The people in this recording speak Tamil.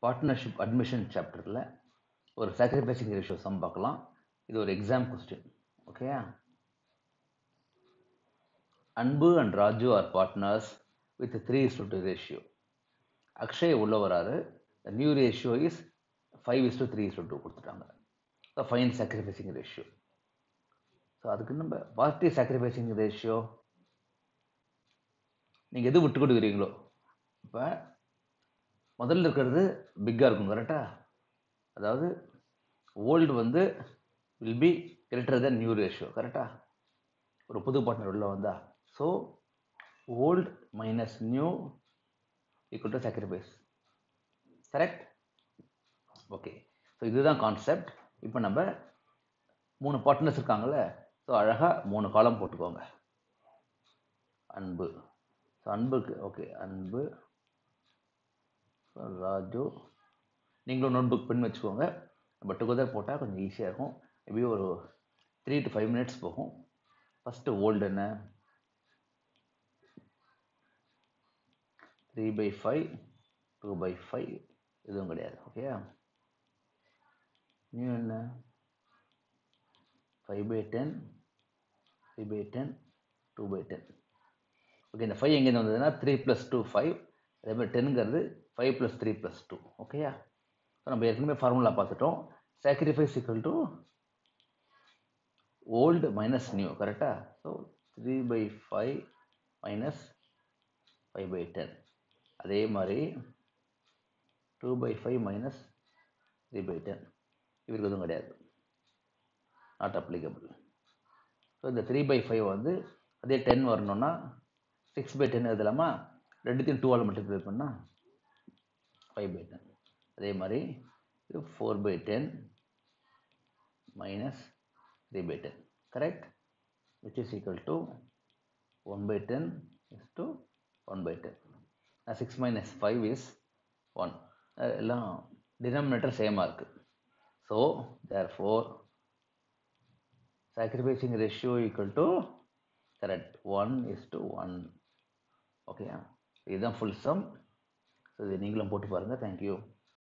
பார்ட்னர்ஷிப் அட்மிஷன் சாப்டரில் ஒரு சாக்ரிஃபைசிங் ரேஷியோ சம் பார்க்கலாம் இது ஒரு எக்ஸாம் கொஸ்டின் ஓகேயா Anbu and Raju are partners with three is to ratio Akshay உள்ள வராரு new ratio is five is to three is to two கொடுத்துட்டாங்க so fine sacrificing ratio so அதுக்கு நம்ம பாசிட்டிவ் சாக்ரிஃபைசிங் ரேஷியோ நீங்கள் எது விட்டு கொடுக்குறீங்களோ இப்போ முதல்ல இருக்கிறது பிக்காக இருக்கும் கரெக்டாக அதாவது ஓல்டு வந்து will be greater then new ratio கரெக்டாக ஒரு புது பார்ட்னர் உள்ள வந்தா so old minus new equal to sacrifice correct okay so இதுதான் கான்செப்ட் இப்போ நம்ம மூணு பார்ட்னர்ஸ் இருக்காங்கல்ல ஸோ அழகாக மூணு காலம் போட்டுக்கோங்க அன்பு ஸோ அன்புக்கு ஓகே அன்பு ராஜு நீங்களும் நோட் புக் பென் வச்சுக்கோங்க நம்ம டுகெதர் போட்டால் கொஞ்சம் ஈஸியாக இருக்கும் மேபி ஒரு த்ரீ டு ஃபைவ் மினிட்ஸ் போகும் ஃபஸ்ட்டு ஓல்டு என்ன three by five two by five எதுவும் கிடையாது ஓகேயா நியூ என்ன five by ten three by ten two by ten okay இந்த ஃபைவ் எங்கேருந்து வந்ததுன்னா த்ரீ ப்ளஸ் டூ ஃபைவ் அதே மாதிரி டென்னுங்கிறது five plus three plus two ஓகேயா ஸோ நம்ம ஏற்கனவே ஃபார்முலா பார்த்துட்டோம் sacrifice equal to old minus new கரெக்டாக so three by five minus five by ten அதே மாதிரி two by five minus three by ten இவருக்கு எதுவும் கிடையாது நாட் அப்ளிகபிள் ஸோ இந்த த்ரீ பை ஃபைவ் வந்து அதே டென் வரணும்னா சிக்ஸ் பை டென் எழுதலாமா ரெண்டுத்தையும் டூவால் மல்டிப்ளை பண்ணால் ஃபைவ் பை டென் அதே மாதிரி இது four by ten minus three by ten correct which is equal to one by ten is to one by ten six minus five is one எல்லாம் டினாமினேட்டர் சேமாக இருக்குது so there four sacrificing ratio equal to correct 1 is to 1 ஓகேயா இதுதான் ஃபுல் சம் ஸோ இது நீங்களும் போட்டு பாருங்கள் தேங்க்யூ